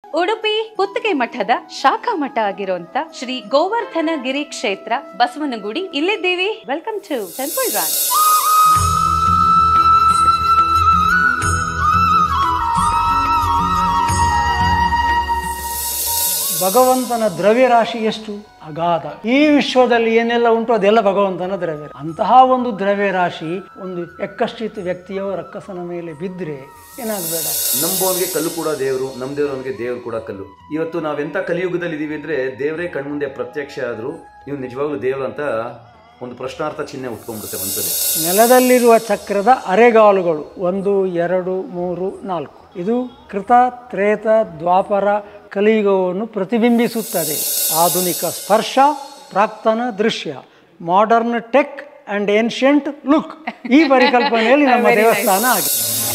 ಉಡುಪಿ ಪುತ್ತಿಗೆ ಮಠದ ಶಾಖಾ ಮಠ ಆಗಿರುವಂತ ಶ್ರೀ ಗೋವರ್ಧನ ಗಿರಿ ಕ್ಷೇತ್ರ ಬಸವನಗುಡಿ ಇಲ್ಲಿದ್ದೀವಿ ವೆಲ್ಕಮ್ ಟು ಟೆಂಪಲ್ ರಾನ್ ಭಗವಂತನ ದ್ರವ್ಯರಾಶಿ ಎಷ್ಟು ಅಗಾಧ ಈ ವಿಶ್ವದಲ್ಲಿ ಏನೆಲ್ಲ ಉಂಟು ಅದೆಲ್ಲ ಭಗವಂತನ ದ್ರವ್ಯ ಅಂತಹ ಒಂದು ದ್ರವ್ಯರಾಶಿ ಒಂದು ಎಕ್ಕಶ್ಚಿತ್ ವ್ಯಕ್ತಿಯೋ ರಕ್ಕಸನ ಮೇಲೆ ಬಿದ್ದರೆ ಏನಾಗಬೇಡ ನಂಬೋನ್ಗೆ ಕಲ್ಲು ಕೂಡ ದೇವರು ನಮ್ಮ ದೇವ್ರವನಿಗೆ ದೇವ್ರು ಕೂಡ ಕಲ್ಲು ಇವತ್ತು ನಾವೆಂತ ಕಲಿಯುಗದಲ್ಲಿ ಇದೀವಿ ಅಂದ್ರೆ ದೇವರೇ ಕಣ್ಮುಂದೆ ಪ್ರತ್ಯಕ್ಷ ಆದ್ರು ನೀವು ನಿಜವಾಗ್ಲೂ ದೇವ್ರು ಅಂತ ಒಂದು ಪ್ರಶ್ನಾರ್ಥ ಚಿಹ್ನೆ ಉಟ್ಕೊಂಡ್ಬಿಡುತ್ತೆ ಮನಸ್ಸಲ್ಲಿ ನೆಲದಲ್ಲಿರುವ ಚಕ್ರದ ಅರೆಗಾಲುಗಳು ಒಂದು ಎರಡು ಮೂರು ನಾಲ್ಕು ಇದು ಕೃತ ತ್ರೇತ ದ್ವಾಪರ ಕಲಿಯುಗವನ್ನು ಪ್ರತಿಬಿಂಬಿಸುತ್ತದೆ ಆಧುನಿಕ ಸ್ಪರ್ಶ ಪ್ರಾಕ್ತನ ದೃಶ್ಯ modern tech and ancient look ಈ ಪರಿಕಲ್ಪನೆಯಲ್ಲಿ ನಮ್ಮ ದೇವಸ್ಥಾನ ಆಗಿದೆ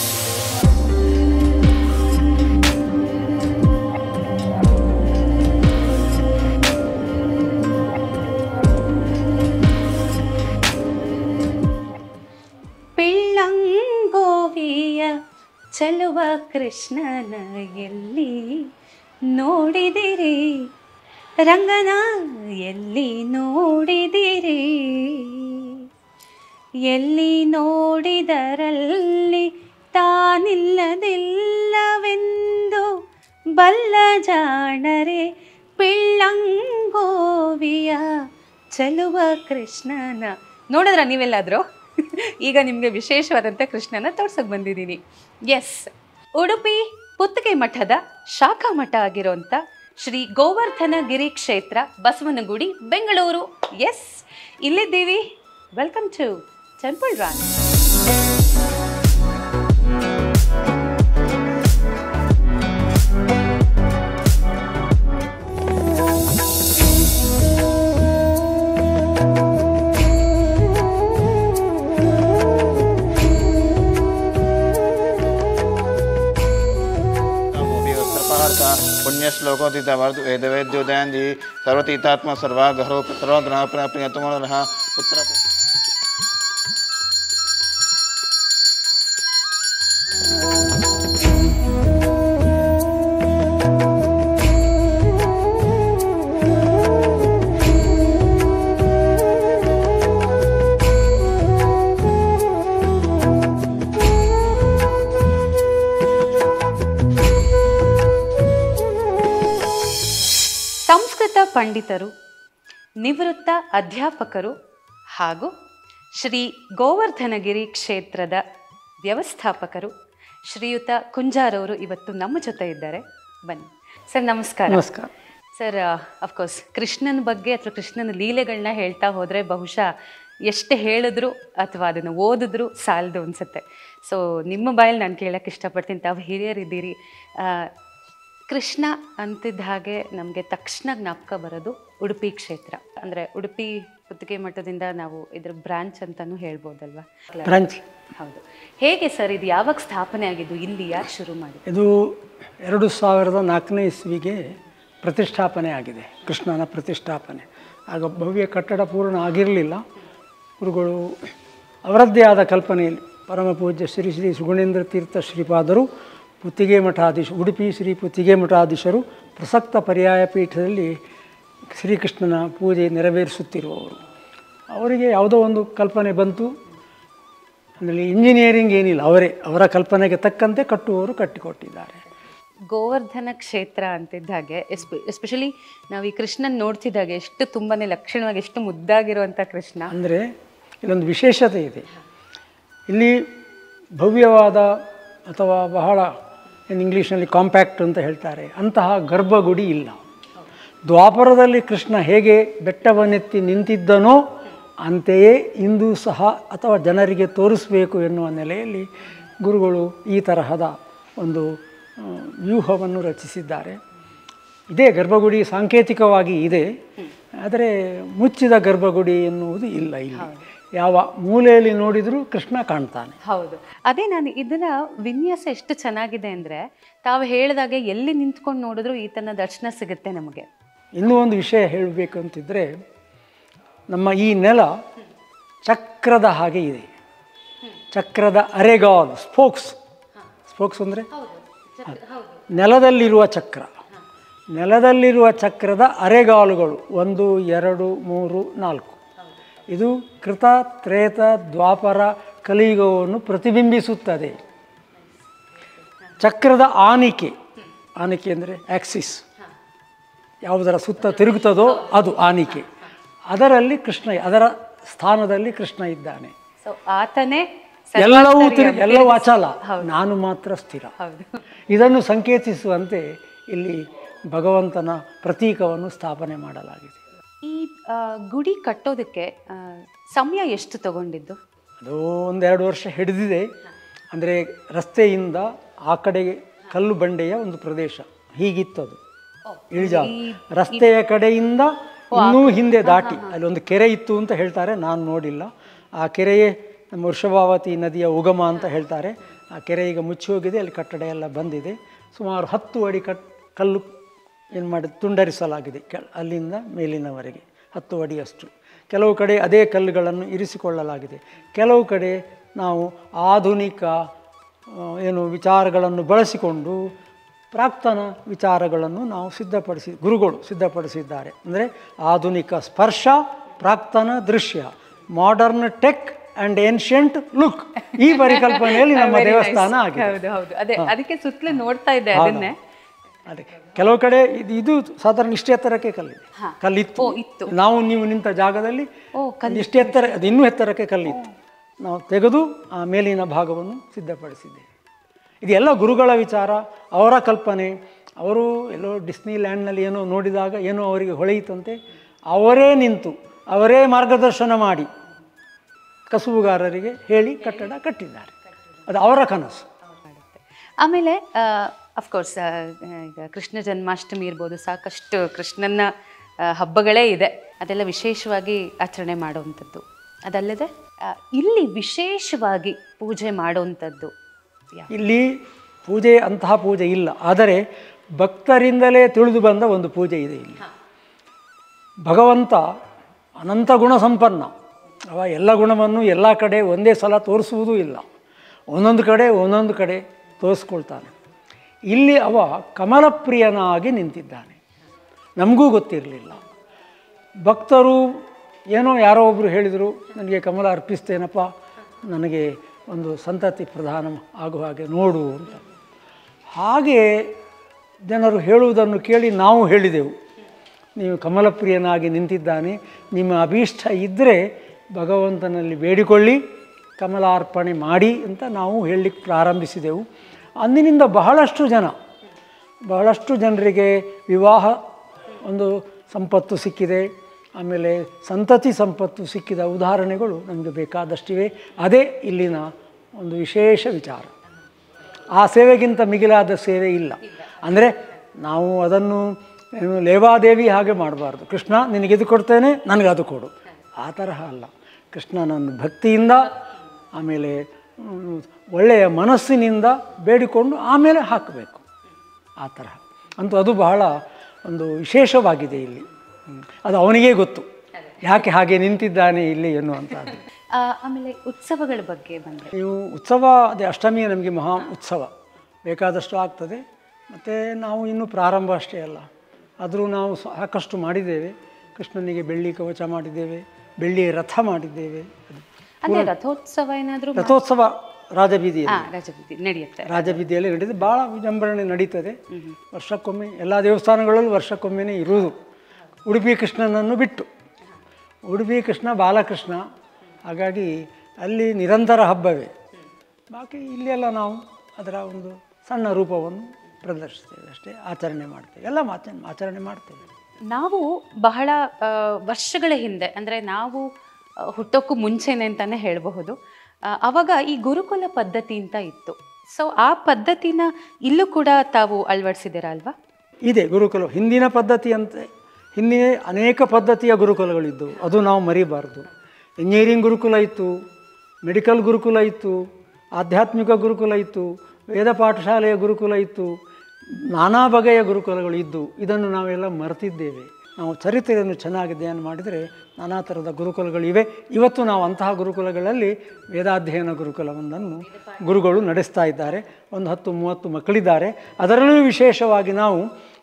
ಪಿಳ್ಳಂಗೋವಿಯ ಚಲುವ ಕೃಷ್ಣನ ಎಲ್ಲಿ ನೋಡಿದಿರಿ ರಂಗನ ಎಲ್ಲಿ ನೋಡಿದಿರಿ ಎಲ್ಲಿ ನೋಡಿದರಲ್ಲಿ ತಾನಿಲ್ಲದಿಲ್ಲವೆಂದು ಬಲ್ಲ ಜಾಣರೆ ಪಿಳ್ಳಂಗೋವಿಯ ಚಲುವ ಕೃಷ್ಣನ ನೋಡಿದ್ರ ನೀವೆಲ್ಲಾದರೂ ಈಗ ನಿಮಗೆ ವಿಶೇಷವಾದಂಥ ಕೃಷ್ಣನ ತೋರ್ಸಕ್ ಬಂದಿದ್ದೀನಿ ಎಸ್ ಉಡುಪಿ ಪುತ್ತಿಗೆ ಮಠದ ಶಾಖಾ ಮಠ ಆಗಿರುವಂಥ ಶ್ರೀ ಗೋವರ್ಧನ ಗಿರಿ ಕ್ಷೇತ್ರ ಬಸವನಗುಡಿ ಬೆಂಗಳೂರು ಎಸ್ ಇಲ್ಲಿದ್ದೀವಿ ವೆಲ್ಕಮ್ ಟು ಟೆಂಪಲ್ ರಾನ್ वस्त्रपहारता पुण्यश्लोकोदिता वर्ध वेदवेद्योदयन्ति सर्वतीतात्मा सर्वागहरो सर्वग्रह प्रियतमोरः पुत्र ಸಂಸ್ಕೃತ ಪಂಡಿತರು ನಿವೃತ್ತ ಅಧ್ಯಾಪಕರು ಹಾಗೂ ಶ್ರೀ ಗೋವರ್ಧನಗಿರಿ ಕ್ಷೇತ್ರದ ವ್ಯವಸ್ಥಾಪಕರು ಶ್ರೀಯುತ ಕುಂಜಾರವರು ಇವತ್ತು ನಮ್ಮ ಜೊತೆ ಇದ್ದಾರೆ ಬನ್ನಿ ಸರ್ ನಮಸ್ಕಾರ ನಮಸ್ಕಾರ ಸರ್ ಅಫ್ಕೋರ್ಸ್ ಕೃಷ್ಣನ ಬಗ್ಗೆ ಅಥವಾ ಕೃಷ್ಣನ ಲೀಲೆಗಳನ್ನ ಹೇಳ್ತಾ ಹೋದರೆ ಬಹುಶಃ ಎಷ್ಟು ಹೇಳಿದ್ರು ಅಥವಾ ಅದನ್ನು ಓದಿದ್ರು ಸಾಲದು ಅನ್ಸುತ್ತೆ ಸೊ ನಿಮ್ಮ ಬಾಯಲ್ಲಿ ನಾನು ಕೇಳಕ್ಕೆ ಇಷ್ಟಪಡ್ತೀನಿ ತಾವು ಹಿರಿಯರಿದ್ದೀರಿ ಆ, ಕೃಷ್ಣ ಅಂತಿದ್ದ ಹಾಗೆ ನಮಗೆ ತಕ್ಷಣ ಜ್ಞಾಪಕ ಬರೋದು ಉಡುಪಿ ಕ್ಷೇತ್ರ ಅಂದರೆ ಉಡುಪಿ ಕುತ್ತಿಗೆ ಮಠದಿಂದ ನಾವು ಇದ್ರ ಬ್ರಾಂಚ್ ಅಂತಲೂ ಹೇಳ್ಬೋದಲ್ವಾ ಬ್ರಾಂಚ್ ಹೌದು ಹೇಗೆ ಸರ್ ಇದು ಯಾವಾಗ ಸ್ಥಾಪನೆ ಆಗಿದ್ದು ಇಲ್ಲಿ ಯಾರು ಶುರು ಮಾಡಿ ಇದು ಎರಡು ಸಾವಿರದ ನಾಲ್ಕನೇ ಇಸ್ವಿಗೆ ಪ್ರತಿಷ್ಠಾಪನೆ ಆಗಿದೆ ಕೃಷ್ಣನ ಪ್ರತಿಷ್ಠಾಪನೆ ಆಗ ಭವ್ಯ ಕಟ್ಟಡ ಪೂರ್ಣ ಆಗಿರಲಿಲ್ಲ ಗುರುಗಳು ಅವರದ್ದೇ ಆದ ಕಲ್ಪನೆಯಲ್ಲಿ ಪರಮ ಪೂಜ್ಯ ಶ್ರೀ ಶ್ರೀ ಸುಗುಣೇಂದ್ರ ತೀರ್ಥ ಶ್ರೀಪಾದರು ಪುತ್ತಿಗೆ ಮಠಾಧೀಶ ಉಡುಪಿ ಶ್ರೀ ಪುತ್ತಿಗೆ ಮಠಾಧೀಶರು ಪ್ರಸಕ್ತ ಪರ್ಯಾಯ ಪೀಠದಲ್ಲಿ ಶ್ರೀಕೃಷ್ಣನ ಪೂಜೆ ನೆರವೇರಿಸುತ್ತಿರುವವರು ಅವರಿಗೆ ಯಾವುದೋ ಒಂದು ಕಲ್ಪನೆ ಬಂತು ಅದರಲ್ಲಿ ಇಂಜಿನಿಯರಿಂಗ್ ಏನಿಲ್ಲ ಅವರೇ ಅವರ ಕಲ್ಪನೆಗೆ ತಕ್ಕಂತೆ ಕಟ್ಟುವವರು ಕಟ್ಟಿಕೊಟ್ಟಿದ್ದಾರೆ ಗೋವರ್ಧನ ಕ್ಷೇತ್ರ ಅಂತಿದ್ದ ಹಾಗೆ ಎಸ್ಪೆ ಎಸ್ಪೆಷಲಿ ನಾವು ಈ ಕೃಷ್ಣನ್ ನೋಡ್ತಿದ್ದಾಗೆ ಎಷ್ಟು ತುಂಬಾನೇ ಲಕ್ಷಣವಾಗಿ ಎಷ್ಟು ಮುದ್ದಾಗಿರುವಂಥ ಕೃಷ್ಣ ಅಂದರೆ ಇಲ್ಲೊಂದು ವಿಶೇಷತೆ ಇದೆ ಇಲ್ಲಿ ಭವ್ಯವಾದ ಅಥವಾ ಬಹಳ ಏನು ಇಂಗ್ಲೀಷ್ನಲ್ಲಿ ಕಾಂಪ್ಯಾಕ್ಟ್ ಅಂತ ಹೇಳ್ತಾರೆ ಅಂತಹ ಗರ್ಭಗುಡಿ ಇಲ್ಲ ದ್ವಾಪರದಲ್ಲಿ ಕೃಷ್ಣ ಹೇಗೆ ಬೆಟ್ಟವನ್ನೆತ್ತಿ ನಿಂತಿದ್ದನೋ ಅಂತೆಯೇ ಇಂದು ಸಹ ಅಥವಾ ಜನರಿಗೆ ತೋರಿಸಬೇಕು ಎನ್ನುವ ನೆಲೆಯಲ್ಲಿ ಗುರುಗಳು ಈ ತರಹದ ಒಂದು ಆ, ವ್ಯೂಹವನ್ನು ರಚಿಸಿದ್ದಾರೆ ಇದೇ ಗರ್ಭಗುಡಿ ಸಾಂಕೇತಿಕವಾಗಿ ಇದೆ ಆದರೆ ಮುಚ್ಚಿದ ಗರ್ಭಗುಡಿ ಎನ್ನುವುದು ಇಲ್ಲ ಇಲ್ಲಿ ಯಾವ ಮೂಲೆಯಲ್ಲಿ ನೋಡಿದರೂ ಕೃಷ್ಣ ಕಾಣ್ತಾನೆ ಹೌದು ಅದೇ ನಾನು ಇದನ್ನ ವಿನ್ಯಾಸ ಎಷ್ಟು ಚೆನ್ನಾಗಿದೆ ಅಂದ್ರೆ ತಾವು ಹೇಳಿದಾಗೆ ಎಲ್ಲಿ ನಿಂತ್ಕೊಂಡು ನೋಡಿದ್ರು ಈತನ ದರ್ಶನ ಸಿಗುತ್ತೆ ನಮಗೆ ಇನ್ನೂ ಒಂದು ವಿಷಯ ಹೇಳಬೇಕು ಅಂತಿದ್ದರೆ ನಮ್ಮ ಈ ನೆಲ ಚಕ್ರದ ಹಾಗೆ ಇದೆ ಚಕ್ರದ ಅರೆಗಾಲು ಸ್ಪೋಕ್ಸ್ ಸ್ಪೋಕ್ಸ್ ಅಂದರೆ ನೆಲದಲ್ಲಿರುವ ಚಕ್ರ ನೆಲದಲ್ಲಿರುವ ಚಕ್ರದ ಅರೆಗಾಲುಗಳು ಒಂದು ಎರಡು ಮೂರು ನಾಲ್ಕು ಇದು ಕೃತ ತ್ರೇತ ದ್ವಾಪರ ಕಲಿಯುಗವನ್ನು ಪ್ರತಿಬಿಂಬಿಸುತ್ತದೆ ಚಕ್ರದ ಆನಿಕೆ ಆನಿಕೆ ಅಂದರೆ ಆಕ್ಸಿಸ್ ಯಾವುದರ ಸುತ್ತ ತಿರುಗುತ್ತದೋ ಅದು ಆನಿಕೆ ಅದರಲ್ಲಿ ಕೃಷ್ಣ ಅದರ ಸ್ಥಾನದಲ್ಲಿ ಕೃಷ್ಣ ಇದ್ದಾನೆ ಸೊ ಆತನೇ ಎಲ್ಲವೂ ತಿರು ಎಲ್ಲವೂ ಅಚಲ ನಾನು ಮಾತ್ರ ಸ್ಥಿರ ಇದನ್ನು ಸಂಕೇತಿಸುವಂತೆ ಇಲ್ಲಿ ಭಗವಂತನ ಪ್ರತೀಕವನ್ನು ಸ್ಥಾಪನೆ ಮಾಡಲಾಗಿದೆ ಈ ಆ, ಗುಡಿ ಕಟ್ಟೋದಕ್ಕೆ ಆ, ಸಮಯ ಎಷ್ಟು ತಗೊಂಡಿದ್ದು ಅದು ಒಂದೆರಡು ವರ್ಷ ಹಿಡಿದಿದೆ ಅಂದರೆ ರಸ್ತೆಯಿಂದ ಆ ಕಡೆಗೆ ಕಲ್ಲು ಬಂಡೆಯ ಒಂದು ಪ್ರದೇಶ ಹೀಗಿತ್ತದು ಇಳಿಜಾರು ರಸ್ತೆಯ ಕಡೆಯಿಂದ ಇನ್ನೂ ಹಿಂದೆ ದಾಟಿ ಅಲ್ಲಿ ಒಂದು ಕೆರೆ ಇತ್ತು ಅಂತ ಹೇಳ್ತಾರೆ ನಾನು ನೋಡಿಲ್ಲ ಆ ಕೆರೆಯೇ ನಮ್ಮ ವೃಷಭಾವತಿ ನದಿಯ ಉಗಮ ಅಂತ ಹೇಳ್ತಾರೆ ಆ ಕೆರೆ ಈಗ ಮುಚ್ಚಿ ಹೋಗಿದೆ ಅಲ್ಲಿ ಕಟ್ಟಡ ಎಲ್ಲ ಬಂದಿದೆ ಸುಮಾರು ಹತ್ತು ಅಡಿ ಕಟ್ ಕಲ್ಲು ಏನು ಮಾಡಿ ತುಂಡರಿಸಲಾಗಿದೆ ಕೆ ಅಲ್ಲಿಂದ ಮೇಲಿನವರೆಗೆ ಹತ್ತು ಅಡಿಯಷ್ಟು ಕೆಲವು ಕಡೆ ಅದೇ ಕಲ್ಲುಗಳನ್ನು ಇರಿಸಿಕೊಳ್ಳಲಾಗಿದೆ ಕೆಲವು ಕಡೆ ನಾವು ಆಧುನಿಕ ಆ, ಏನು ವಿಚಾರಗಳನ್ನು ಬಳಸಿಕೊಂಡು ಪ್ರಾಕ್ತನ ವಿಚಾರಗಳನ್ನು ನಾವು ಸಿದ್ಧಪಡಿಸಿ ಗುರುಗಳು ಸಿದ್ಧಪಡಿಸಿದ್ದಾರೆ ಅಂದರೆ ಆಧುನಿಕ ಸ್ಪರ್ಶ ಪ್ರಾಕ್ತನ ದೃಶ್ಯ modern tech and ancient look ಈ ಪರಿಕಲ್ಪನೆಯಲ್ಲಿ ನಮ್ಮ ದೇವಸ್ಥಾನ ಆಗಿದೆ ಹೌದು ಹೌದು ಅದೇ ಅದಕ್ಕೆ ಸುತ್ತಲೂ ನೋಡ್ತಾ ಇದ್ದೆ ಅದನ್ನೇ ಅದೇ ಕೆಲವು ಕಡೆ ಇದು ಇದು ಸಾಧಾರಣ ಇಷ್ಟೇ ಎತ್ತರಕ್ಕೆ ಕಲ್ಲಿದೆ ಕಲ್ಲಿತ್ತು ಇತ್ತು. ನಾವು ನೀವು ನಿಂತ ಜಾಗದಲ್ಲಿ ಓ, ಒಂದು ಇಷ್ಟೇ ಎತ್ತರ ಅದು ಇನ್ನೂ ಎತ್ತರಕ್ಕೆ ಕಲ್ಲಿತ್ತು ನಾವು ತೆಗೆದು ಆ ಮೇಲಿನ ಭಾಗವನ್ನು ಸಿದ್ಧಪಡಿಸಿದ್ದೇವೆ ಇದೆಲ್ಲ ಗುರುಗಳ ವಿಚಾರ ಅವರ ಕಲ್ಪನೆ ಅವರು ಎಲ್ಲೋ ಡಿಸ್ನಿ ಲ್ಯಾಂಡ್ನಲ್ಲಿ ಏನೋ ನೋಡಿದಾಗ ಏನೋ ಅವರಿಗೆ ಹೊಳೆಯಿತಂತೆ ಅವರೇ ನಿಂತು ಅವರೇ ಮಾರ್ಗದರ್ಶನ ಮಾಡಿ ಕಸುಬುಗಾರರಿಗೆ ಹೇಳಿ ಕಟ್ಟಡ ಕಟ್ಟಿದ್ದಾರೆ ಅದು ಅವರ ಕನಸು ಆಮೇಲೆ ಅಫ್ಕೋರ್ಸ್ ಈಗ ಕೃಷ್ಣ ಜನ್ಮಾಷ್ಟಮಿ ಇರ್ಬೋದು ಸಾಕಷ್ಟು ಕೃಷ್ಣನ ಆ, ಹಬ್ಬಗಳೇ ಇದೆ ಅದೆಲ್ಲ ವಿಶೇಷವಾಗಿ ಆಚರಣೆ ಮಾಡುವಂಥದ್ದು ಅದಲ್ಲದೆ ಆ, ಇಲ್ಲಿ ವಿಶೇಷವಾಗಿ ಪೂಜೆ ಮಾಡುವಂಥದ್ದು ಯಾ- ಇಲ್ಲಿ ಪೂಜೆ ಅಂತಹ ಪೂಜೆ ಇಲ್ಲ ಆದರೆ ಭಕ್ತರಿಂದಲೇ ತಿಳಿದು ಬಂದ ಒಂದು ಪೂಜೆ ಇದೆ ಇಲ್ಲಿ ಭಗವಂತ ಅನಂತ ಗುಣ ಸಂಪನ್ನ ಅವ ಎಲ್ಲ ಗುಣವನ್ನು ಎಲ್ಲ ಕಡೆ ಒಂದೇ ಸಲ ತೋರಿಸುವುದೂ ಇಲ್ಲ ಒಂದೊಂದು ಕಡೆ ಒಂದೊಂದು ಕಡೆ ತೋರಿಸ್ಕೊಳ್ತಾನೆ ಇಲ್ಲಿ ಅವ ಕಮಲಪ್ರಿಯನಾಗಿ ನಿಂತಿದ್ದಾನೆ ನಮಗೂ ಗೊತ್ತಿರಲಿಲ್ಲ ಭಕ್ತರು ಏನೋ ಯಾರೋ ಒಬ್ಬರು ಹೇಳಿದರು ನನಗೆ ಕಮಲ ಅರ್ಪಿಸ್ತೇನಪ್ಪ ನನಗೆ ಒಂದು ಸಂತತಿ ಪ್ರಧಾನ ಆಗುವ ಹಾಗೆ ನೋಡು ಅಂತ ಹಾಗೆ ಜನರು ಹೇಳುವುದನ್ನು ಕೇಳಿ ನಾವು ಹೇಳಿದೆವು ನೀವು ಕಮಲಪ್ರಿಯನಾಗಿ ನಿಂತಿದ್ದಾನೆ ನಿಮ್ಮ ಅಭೀಷ್ಟ ಇದ್ದರೆ ಭಗವಂತನಲ್ಲಿ ಬೇಡಿಕೊಳ್ಳಿ ಕಮಲಾರ್ಪಣೆ ಮಾಡಿ ಅಂತ ನಾವು ಹೇಳಲಿಕ್ಕೆ ಪ್ರಾರಂಭಿಸಿದೆವು ಅಂದಿನಿಂದ ಬಹಳಷ್ಟು ಜನ ಬಹಳಷ್ಟು ಜನರಿಗೆ ವಿವಾಹ ಒಂದು ಸಂಪತ್ತು ಸಿಕ್ಕಿದೆ ಆಮೇಲೆ ಸಂತತಿ ಸಂಪತ್ತು ಸಿಕ್ಕಿದ ಉದಾಹರಣೆಗಳು ನಮಗೆ ಬೇಕಾದಷ್ಟಿವೆ ಅದೇ ಇಲ್ಲಿನ ಒಂದು ವಿಶೇಷ ವಿಚಾರ ಆ ಸೇವೆಗಿಂತ ಮಿಗಿಲಾದ ಸೇವೆ ಇಲ್ಲ ಅಂದರೆ ನಾವು ಅದನ್ನು ಏನು ಲೇವಾದೇವಿ ಹಾಗೆ ಮಾಡಬಾರ್ದು ಕೃಷ್ಣ ನಿನಗೆ ಇದು ಕೊಡ್ತೇನೆ ನನಗೆ ಅದು ಕೊಡು ಆ ತರಹ ಅಲ್ಲ ಕೃಷ್ಣನನ್ನು ಭಕ್ತಿಯಿಂದ ಆಮೇಲೆ ಮ್, ಒಳ್ಳೆಯ ಮನಸ್ಸಿನಿಂದ ಬೇಡಿಕೊಂಡು ಆಮೇಲೆ ಹಾಕಬೇಕು ಆ ತರಹ ಅಂತೂ ಅದು ಬಹಳ ಒಂದು ವಿಶೇಷವಾಗಿದೆ ಇಲ್ಲಿ ಹ್ಮ್. ಅದು ಅವನಿಗೇ ಗೊತ್ತು ಯಾಕೆ ಹಾಗೆ ನಿಂತಿದ್ದಾನೆ ಇಲ್ಲಿ ಎನ್ನುವಂಥದ್ದು ಆ, ಆಮೇಲೆ ಉತ್ಸವಗಳ ಬಗ್ಗೆ ಬಂದರೆ ನೀವು ಉತ್ಸವ ಅದೇ ಅಷ್ಟಮಿ ನಮಗೆ ಮಹಾ ಉತ್ಸವ ಬೇಕಾದಷ್ಟು ಆಗ್ತದೆ ಮತ್ತು ನಾವು ಇನ್ನೂ ಪ್ರಾರಂಭ ಅಷ್ಟೇ ಅಲ್ಲ ಆದರೂ ನಾವು ಸಾಕಷ್ಟು ಮಾಡಿದ್ದೇವೆ ಕೃಷ್ಣನಿಗೆ ಬೆಳ್ಳಿ ಕವಚ ಮಾಡಿದ್ದೇವೆ ಬೆಳ್ಳಿಯ ರಥ ಮಾಡಿದ್ದೇವೆ ಅದು ಅಂದ್ರೆ ರಥೋತ್ಸವ ಏನಾದರೂ ರಥೋತ್ಸವ ರಾಜಬೀದಿಯಲ್ಲಿ ಹಾ ರಾಜಬೀದಿ ನಡೆಯುತ್ತೆ ರಾಜಬೀದಿಯಲ್ಲಿ ನಡೀತದೆ ಭಾಳ ವಿಜೃಂಭಣೆ ನಡೀತದೆ ವರ್ಷಕ್ಕೊಮ್ಮೆ ಎಲ್ಲ ದೇವಸ್ಥಾನಗಳಲ್ಲೂ ವರ್ಷಕ್ಕೊಮ್ಮೆನೇ ಇರುವುದು ಉಡುಪಿ ಕೃಷ್ಣನನ್ನು ಬಿಟ್ಟು ಉಡುಪಿ ಕೃಷ್ಣ ಬಾಲಕೃಷ್ಣ ಹಾಗಾಗಿ ಅಲ್ಲಿ ನಿರಂತರ ಹಬ್ಬವೇ ಬಾಕಿ ಇಲ್ಲೆಲ್ಲ ನಾವು ಅದರ ಒಂದು ಸಣ್ಣ ರೂಪವನ್ನು ಪ್ರದರ್ಶಿಸ್ತೇವೆ ಅಷ್ಟೇ ಆಚರಣೆ ಮಾಡ್ತೇವೆ ಎಲ್ಲ ಮಾಚ ಆಚರಣೆ ಮಾಡ್ತೇವೆ ನಾವು ಬಹಳ ಆ, ವರ್ಷಗಳ ಹಿಂದೆ ಅಂದರೆ ನಾವು ಆ, ಹುಟ್ಟೋಕ್ಕೂ ಮುಂಚೆನೆ ಅಂತಾನೆ ಹೇಳಬಹುದು ಆ, ಅವಾಗ ಈ ಗುರುಕುಲ ಪದ್ಧತಿ ಅಂತ ಇತ್ತು ಸೊ ಆ ಪದ್ಧತಿನ ಇಲ್ಲೂ ಕೂಡ ತಾವು ಅಳವಡಿಸಿದ್ದೀರಾ ಅಲ್ವಾ ಇದೆ ಗುರುಕುಲ ಹಿಂದಿನ ಪದ್ಧತಿ ಅಂತೆ ಹಿಂದಿನ ಅನೇಕ ಪದ್ಧತಿಯ ಗುರುಕುಲಗಳಿದ್ದವು ಅದು ನಾವು ಮರಿಬಾರ್ದು ಇಂಜಿನಿಯರಿಂಗ್ ಗುರುಕುಲ ಇತ್ತು ಮೆಡಿಕಲ್ ಗುರುಕುಲ ಇತ್ತು ಆಧ್ಯಾತ್ಮಿಕ ಗುರುಕುಲ ಇತ್ತು ವೇದ ಪಾಠಶಾಲೆಯ ಗುರುಕುಲ ಇತ್ತು ನಾನಾ ಬಗೆಯ ಗುರುಕುಲಗಳು ಇದ್ದು ಇದನ್ನು ನಾವೆಲ್ಲ ಮರೆತಿದ್ದೇವೆ ನಾವು ಚರಿತ್ರೆಯನ್ನು ಚೆನ್ನಾಗಿ ಅಧ್ಯಯನ ಮಾಡಿದರೆ ನಾನಾ ಥರದ ಗುರುಕುಲಗಳಿವೆ ಇವತ್ತು ನಾವು ಅಂತಹ ಗುರುಕುಲಗಳಲ್ಲಿ ವೇದಾಧ್ಯಯನ ಗುರುಕುಲವೊಂದನ್ನು ಗುರುಗಳು ನಡೆಸ್ತಾ ಇದ್ದಾರೆ ಒಂದು ಹತ್ತು ಮೂವತ್ತು ಮಕ್ಕಳಿದ್ದಾರೆ ಅದರಲ್ಲೂ ವಿಶೇಷವಾಗಿ ನಾವು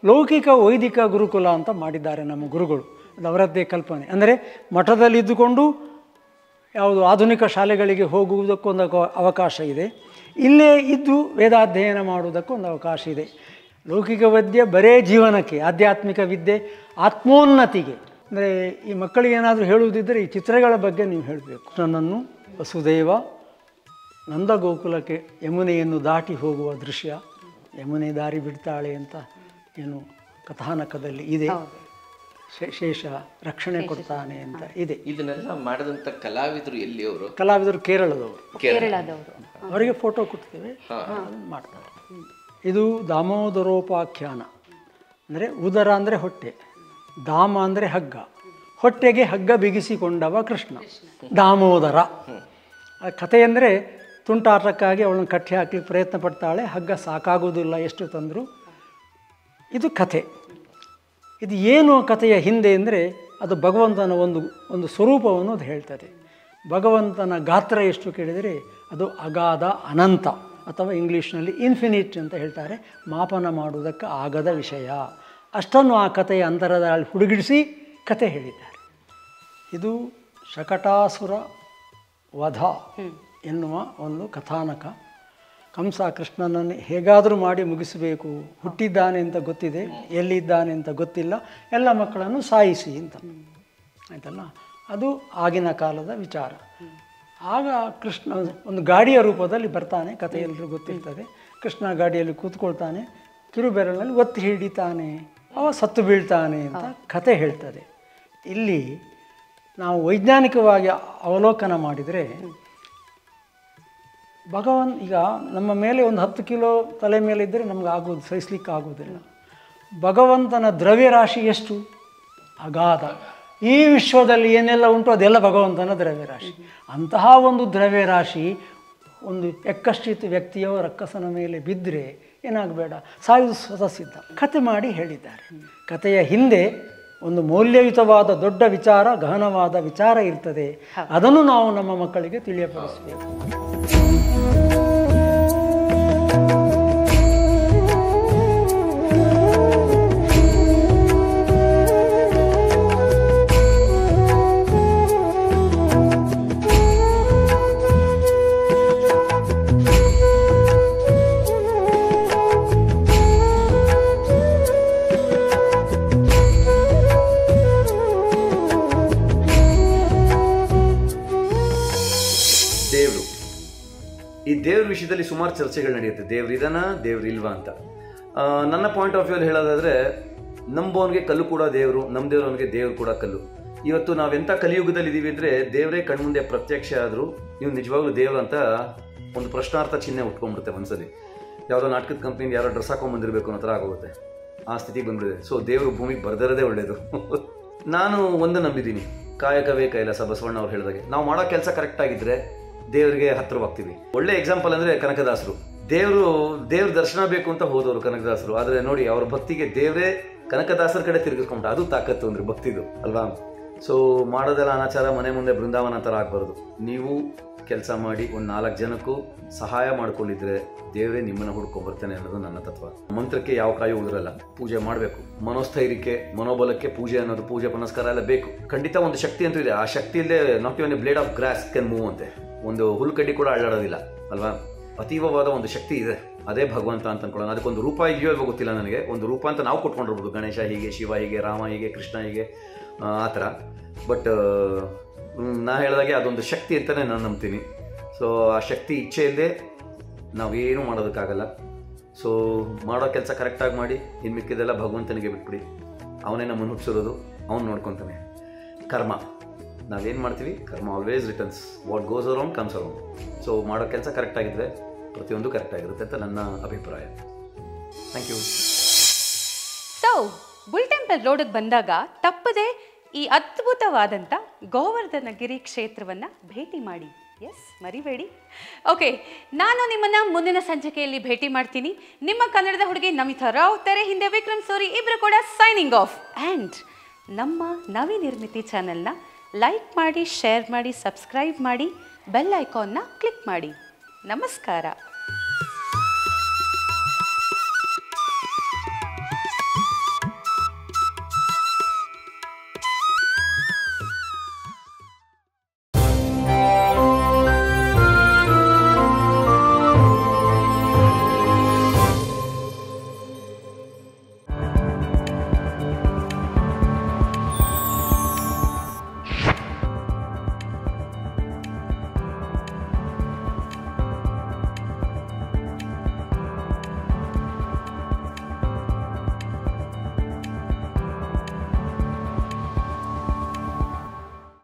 ಲೌಕಿಕ ವೈದಿಕ ಗುರುಕುಲ ಅಂತ ಮಾಡಿದ್ದಾರೆ ನಮ್ಮ ಗುರುಗಳು ಅದು ಅವರದ್ದೇ ಕಲ್ಪನೆ ಅಂದರೆ ಮಠದಲ್ಲಿದ್ದುಕೊಂಡು ಯಾವುದು ಆಧುನಿಕ ಶಾಲೆಗಳಿಗೆ ಹೋಗುವುದಕ್ಕೊಂದು ಅವ- ಅವಕಾಶ ಇದೆ ಇಲ್ಲೇ ಇದ್ದು ವೇದಾಧ್ಯಯನ ಮಾಡುವುದಕ್ಕೂ ಒಂದು ಅವಕಾಶ ಇದೆ ಲೌಕಿಕ ವಿದ್ಯೆ ಬರೇ ಜೀವನಕ್ಕೆ ಆಧ್ಯಾತ್ಮಿಕ ವಿದ್ಯೆ ಆತ್ಮೋನ್ನತಿಗೆ ಅಂದರೆ ಈ ಮಕ್ಕಳಿಗೆ ಏನಾದರೂ ಹೇಳುವುದಿದ್ದರೆ ಈ ಚಿತ್ರಗಳ ಬಗ್ಗೆ ನೀವು ಹೇಳಬೇಕು ನನ್ನನ್ನು ವಸುದೇವ ನಂದಗೋಕುಲಕ್ಕೆ ಯಮುನೆಯನ್ನು ದಾಟಿ ಹೋಗುವ ದೃಶ್ಯ ಯಮುನೆ ದಾರಿ ಬಿಡ್ತಾಳೆ ಅಂತ ಏನು ಕಥಾನಕದಲ್ಲಿ ಇದೆ ಶೇ- ಶೇಷ ರಕ್ಷಣೆ ಕೊಡ್ತಾನೆ ಅಂತ ಇದೆ ಇದನ್ನೆಲ್ಲ ಮಾಡಿದಂಥ ಕಲಾವಿದರು ಎಲ್ಲಿ ಅವರು ಕಲಾವಿದರು ಕೇರಳದವರು ಕೇರಳದವರು ಅವರಿಗೆ ಫೋಟೋ ಕೊಡ್ತೇವೆ ಅದನ್ನ ಮಾಡ್ತಾರೆ ಇದು ದಾಮೋದರೋಪಾಖ್ಯಾನ ಅಂದರೆ ಉದರ ಅಂದರೆ ಹೊಟ್ಟೆ ದಾಮ ಅಂದರೆ ಹಗ್ಗ ಹೊಟ್ಟೆಗೆ ಹಗ್ಗ ಬಿಗಿಸಿಕೊಂಡವ ಕೃಷ್ಣ ದಾಮೋದರ ಆ ಕಥೆ ಅಂದರೆ ತುಂಟಾಟಕ್ಕಾಗಿ ಅವಳನ್ನು ಕಟ್ಟಿ ಹಾಕಲಿಕ್ಕೆ ಪ್ರಯತ್ನ ಪಡ್ತಾಳೆ ಹಗ್ಗ ಸಾಕಾಗೋದಿಲ್ಲ ಎಷ್ಟು ತಂದರೂ ಇದು ಕಥೆ ಇದು ಏನು ಕಥೆಯ ಹಿಂದೆ ಅಂದರೆ ಅದು ಭಗವಂತನ ಒಂದು ಒಂದು ಸ್ವರೂಪವನ್ನು ಅದು ಹೇಳ್ತದೆ ಭಗವಂತನ ಗಾತ್ರ ಎಷ್ಟು ಕೇಳಿದರೆ ಅದು ಅಗಾಧ ಅನಂತ ಅಥವಾ ಇಂಗ್ಲೀಷ್ನಲ್ಲಿ ಇನ್ಫಿನಿಟ್ ಅಂತ ಹೇಳ್ತಾರೆ ಮಾಪನ ಮಾಡುವುದಕ್ಕೆ ಆಗದ ವಿಷಯ ಅಷ್ಟನ್ನು ಆ ಕಥೆಯ ಅಂತರದಲ್ಲಿ ಹುಡುಗಿಡಿಸಿ ಕತೆ ಹೇಳಿದ್ದಾರೆ ಇದು ಶಕಟಾಸುರ ವಧ ಎನ್ನುವ ಒಂದು ಕಥಾನಕ ಕಂಸ ಕೃಷ್ಣನನ್ನು ಹೇಗಾದರೂ ಮಾಡಿ ಮುಗಿಸಬೇಕು ಹುಟ್ಟಿದ್ದಾನೆ ಅಂತ ಗೊತ್ತಿದೆ ಎಲ್ಲಿದ್ದಾನೆ ಅಂತ ಗೊತ್ತಿಲ್ಲ ಎಲ್ಲ ಮಕ್ಕಳನ್ನು ಸಾಯಿಸಿ ಅಂತ ಆಯ್ತಲ್ಲ ಅದು ಆಗಿನ ಕಾಲದ ವಿಚಾರ ಆಗ ಕೃಷ್ಣ ಒಂದು ಗಾಡಿಯ ರೂಪದಲ್ಲಿ ಬರ್ತಾನೆ ಕಥೆ ಎಲ್ಲರೂ ಗೊತ್ತಿರ್ತದೆ ಕೃಷ್ಣ ಗಾಡಿಯಲ್ಲಿ ಕೂತ್ಕೊಳ್ತಾನೆ ಕಿರುಬೆರಳಿನಲ್ಲಿ ಒತ್ತಿ ಹಿಡಿತಾನೆ ಅವ ಸತ್ತು ಬೀಳ್ತಾನೆ ಅಂತ ಕತೆ ಹೇಳ್ತದೆ ಇಲ್ಲಿ ನಾವು ವೈಜ್ಞಾನಿಕವಾಗಿ ಅವಲೋಕನ ಮಾಡಿದರೆ ಭಗವಾನ್ ಈಗ ನಮ್ಮ ಮೇಲೆ ಒಂದು ಹತ್ತು ಕಿಲೋ ತಲೆ ಮೇಲೆ ಇದ್ದರೆ ನಮ್ಗೆ ಆಗೋದು ಸಹಿಸ್ಲಿಕ್ಕೆ ಆಗೋದಿಲ್ಲ ಭಗವಂತನ ದ್ರವ್ಯರಾಶಿ ಎಷ್ಟು ಅಗಾಧ ಈ ವಿಶ್ವದಲ್ಲಿ ಏನೆಲ್ಲ ಉಂಟು ಅದೆಲ್ಲ ಭಗವಂತನ ದ್ರವ್ಯರಾಶಿ ಅಂತಹ ಒಂದು ದ್ರವ್ಯರಾಶಿ ಒಂದು ಎಕ್ಕಶ್ಚಿತ್ ವ್ಯಕ್ತಿಯ ರಕ್ಕಸನ ಮೇಲೆ ಬಿದ್ದರೆ ಏನಾಗಬೇಡ ಸಾಯುವುದು ಸ್ವತಃ ಸಿದ್ಧ ಕತೆ ಮಾಡಿ ಹೇಳಿದ್ದಾರೆ ಕಥೆಯ ಹಿಂದೆ ಒಂದು ಮೌಲ್ಯಯುತವಾದ ದೊಡ್ಡ ವಿಚಾರ ಗಹನವಾದ ವಿಚಾರ ಇರ್ತದೆ ಅದನ್ನು ನಾವು ನಮ್ಮ ಮಕ್ಕಳಿಗೆ ತಿಳಿಯಪಡಿಸಬೇಕು ದೇವರು ಈ ದೇವ್ರ ವಿಷಯದಲ್ಲಿ ಸುಮಾರು ಚರ್ಚೆಗಳು ನಡೆಯುತ್ತೆ ದೇವ್ರು ಇದನ್ನ ದೇವ್ರು ಇಲ್ವಾ ಅಂತ ಆ, ನನ್ನ ಪಾಯಿಂಟ್ ಆಫ್ ವ್ಯೂ ಹೇಳೋದಾದ್ರೆ ನಂಬೋನ್ಗೆ ಕಲ್ಲು ಕೂಡ ದೇವರು ನಮ್ಮ ದೇವ್ರವನಿಗೆ ದೇವ್ರು ಕೂಡ ಕಲ್ಲು ಇವತ್ತು ನಾವೆಂಥ ಕಲಿಯುಗದಲ್ಲಿ ಇದೀವಿ ಅಂದ್ರೆ ದೇವರೇ ಕಣ್ಮುಂದೆ ಪ್ರತ್ಯಕ್ಷ ಆದರೂ ನೀವು ನಿಜವಾಗ್ಲೂ ದೇವ್ರು ಅಂತ ಒಂದು ಪ್ರಶ್ನಾರ್ಥ ಚಿಹ್ನೆ ಉಟ್ಕೊಂಡ್ಬಿಡುತ್ತೆ ಮನಸ್ಸಲ್ಲಿ ಯಾವುದೋ ನಾಟಕದ ಕಂಪ್ನಿಯಿಂದ ಯಾರೋ ಡ್ರೆಸ್ ಹಾಕೊಂಡ್ ಬಂದಿರಬೇಕು ಅನ್ನೋ ಥರ ಆಗೋಗುತ್ತೆ ಆ ಸ್ಥಿತಿಗೆ ಬಂದ್ಬಿಡಿದೆ ಸೊ ದೇವರು ಭೂಮಿಗೆ ಬರ್ದಿರೋದೇ ಒಳ್ಳೇದು ನಾನು ಒಂದು ನಂಬಿದ್ದೀನಿ ಕಾಯಕವೇ ಕೈಲಾಸ ಬಸವಣ್ಣ ಅವ್ರು ಹೇಳಿದಾಗೆ ನಾವು ಮಾಡೋ ಕೆಲಸ ಕರೆಕ್ಟ್ ಆಗಿದ್ರೆ ದೇವರಿಗೆ ಹತ್ತಿರವಾಗ್ತೀವಿ ಒಳ್ಳೆ ಎಕ್ಸಾಂಪಲ್ ಅಂದ್ರೆ ಕನಕದಾಸರು ದೇವರು ದೇವ್ರ ದರ್ಶನ ಬೇಕು ಅಂತ ಹೋದವರು ಕನಕದಾಸರು ಆದ್ರೆ ನೋಡಿ ಅವ್ರ ಭಕ್ತಿಗೆ ದೇವರೇ ಕನಕದಾಸರ ಕಡೆ ತಿರುಗಿಸ್ಕೊಂಡ ಅದು ತಾಕತ್ತು ಅಂದ್ರೆ ಭಕ್ತಿದು ಅಲ್ವಾ ಸೊ ಮಾಡೋದೆಲ್ಲ ಅನಾಚಾರ ಮನೆ ಮುಂದೆ ಬೃಂದಾವನ ಥರ ಆಗ್ಬಾರ್ದು ನೀವು ಕೆಲಸ ಮಾಡಿ ಒಂದು ನಾಲ್ಕು ಜನಕ್ಕೂ ಸಹಾಯ ಮಾಡ್ಕೊಂಡಿದ್ರೆ ದೇವರೇ ನಿಮ್ಮನ್ನ ಹುಡ್ಕೊಂಡ್ ಬರ್ತಾನೆ ಅನ್ನೋದು ನನ್ನ ತತ್ವ ಮಂತ್ರಕ್ಕೆ ಯಾವ ಕಾಯು ಉದುರಲ್ಲ ಪೂಜೆ ಮಾಡಬೇಕು ಮನೋಸ್ಥೈರ್ಯಕ್ಕೆ ಮನೋಬಲಕ್ಕೆ ಪೂಜೆ ಅನ್ನೋದು ಪೂಜೆ ಪುನಸ್ಕಾರ ಎಲ್ಲ ಬೇಕು ಖಂಡಿತ ಒಂದು ಶಕ್ತಿ ಅಂತೂ ಇದೆ ಆ ಶಕ್ತಿ ಇಲ್ಲದೆ not even blade of grass can move ಅಂತೆ ಒಂದು ಹುಲ್ಕಡ್ಡಿ ಕೂಡ ಅಳ್ಳಾಡೋದಿಲ್ಲ ಅಲ್ವಾ ಅತೀವವಾದ ಒಂದು ಶಕ್ತಿ ಇದೆ ಅದೇ ಭಗವಂತ ಅಂತ ಅನ್ಕೊಳ್ಳೋಣ ಅದಕ್ಕೊಂದು ರೂಪ ಇದೆಯೋ ಇಲ್ವೋ ಗೊತ್ತಿಲ್ಲ ನನಗೆ ಒಂದು ರೂಪ ಅಂತ ನಾವು ಕೊಟ್ಕೊಂಡಿರ್ಬೋದು ಗಣೇಶ ಹೀಗೆ ಶಿವ ಹೀಗೆ ರಾಮ ಹೀಗೆ ಕೃಷ್ಣ ಹೀಗೆ ಆ, ಆ ಥರ ಬಟ್ ನಾ ಹೇಳಿದಾಗೆ ಅದೊಂದು ಶಕ್ತಿ ಅಂತಲೇ ನಾನು ನಂಬ್ತೀನಿ ಸೊ ಆ ಶಕ್ತಿ ಇಚ್ಛೆ ಇಲ್ಲದೆ ನಾವೇನು ಮಾಡೋದಕ್ಕಾಗಲ್ಲ ಸೊ ಮಾಡೋ ಕೆಲಸ ಕರೆಕ್ಟಾಗಿ ಮಾಡಿ ಇನ್ನು ಮಿಕ್ಕಿದೆಲ್ಲ ಭಗವಂತನಿಗೆ ಬಿಟ್ಬಿಡಿ ಅವನೇ ನಮ್ಮನ್ನು ಹುಟ್ಟಿಸಿರೋದು ಅವ್ನು ನೋಡ್ಕೊತಾನೆ ಕರ್ಮ ನಾವೇನು ಮಾಡ್ತೀವಿ karma always returns what goes around comes around so ಮಾಡೋ ಕೆಲಸ ಕರೆಕ್ಟಾಗಿದ್ದರೆ ಪ್ರತಿಯೊಂದು ಕರೆಕ್ಟಾಗಿರುತ್ತೆ ಅಂತ ನನ್ನ ಅಭಿಪ್ರಾಯ thank you so bull temple ರೋಡಿಗೆ ಬಂದಾಗ ತಪ್ಪದೆ ಈ ಅದ್ಭುತವಾದಂಥ ಗೋವರ್ಧನಗಿರಿ ಕ್ಷೇತ್ರವನ್ನು ಭೇಟಿ ಮಾಡಿ ಎಸ್ ಮರಿಬೇಡಿ ಓಕೆ ನಾನು ನಿಮ್ಮನ್ನ ಮುಂದಿನ ಸಂಚಿಕೆಯಲ್ಲಿ ಭೇಟಿ ಮಾಡ್ತೀನಿ ನಿಮ್ಮ ಕನ್ನಡದ ಹುಡುಗಿ ನಮಿತಾ ರಾವ್ ತೆರೆ ಹಿಂದೆ ವಿಕ್ರಮ್ ಸೂರಿ ಇಬ್ಬರು ಕೂಡ ಸೈನಿಂಗ್ ಆಫ್ ಆ್ಯಂಡ್ ನಮ್ಮ ನವನಿರ್ಮಿತಿ ಚಾನೆಲ್ನ ಲೈಕ್ ಮಾಡಿ ಶೇರ್ ಮಾಡಿ ಸಬ್ಸ್ಕ್ರೈಬ್ ಮಾಡಿ ಬೆಲ್ ಐಕಾನ್ನ ಕ್ಲಿಕ್ ಮಾಡಿ ನಮಸ್ಕಾರ